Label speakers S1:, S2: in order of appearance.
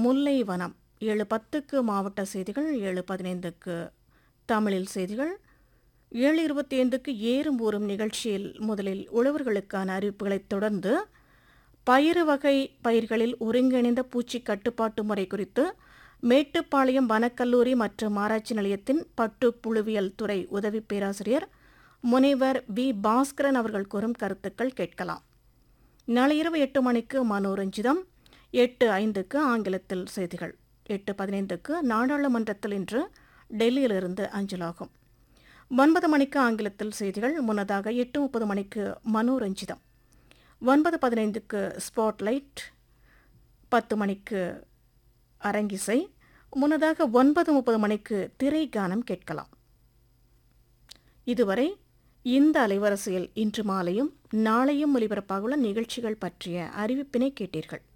S1: முல்லை வனம் ஏழு பத்துக்கு மாவட்ட செய்திகள் ஏழு பதினைந்துக்கு தமிழில் செய்திகள் ஏழு இருபத்தி ஐந்துக்கு ஏறும் ஊறும் நிகழ்ச்சியில் முதலில் உழவர்களுக்கான அறிவிப்புகளைத் தொடர்ந்து பயிறு வகை பயிர்களில் ஒருங்கிணைந்த பூச்சி கட்டுப்பாட்டு முறை குறித்து மேட்டுப்பாளையம் வனக்கல்லூரி மற்றும் ஆராய்ச்சி நிலையத்தின் பட்டு புழுவியல் துறை உதவி பேராசிரியர் முனைவர் வி பாஸ்கரன் அவர்கள் கூறும் கருத்துக்கள் கேட்கலாம் நாளை இரவு எட்டு மணிக்கு மனோரஞ்சிதம் எட்டு ஐந்துக்கு ஆங்கிலத்தில் செய்திகள் எட்டு பதினைந்துக்கு நாடாளுமன்றத்தில் இன்று டெல்லியிலிருந்து அஞ்சலாகும் ஒன்பது மணிக்கு ஆங்கிலத்தில் செய்திகள் முன்னதாக எட்டு முப்பது மணிக்கு மனோரஞ்சிதம் ஒன்பது பதினைந்துக்கு ஸ்பாட்லைட் பத்து மணிக்கு அரங்கிசை முன்னதாக ஒன்பது முப்பது மணிக்கு திரை கானம் கேட்கலாம் இதுவரை இந்த அலைவரிசையில் இன்று மாலையும் நாளையும் ஒலிபரப்பாகுள்ள நிகழ்ச்சிகள் பற்றிய அறிவிப்பினை கேட்டீர்கள்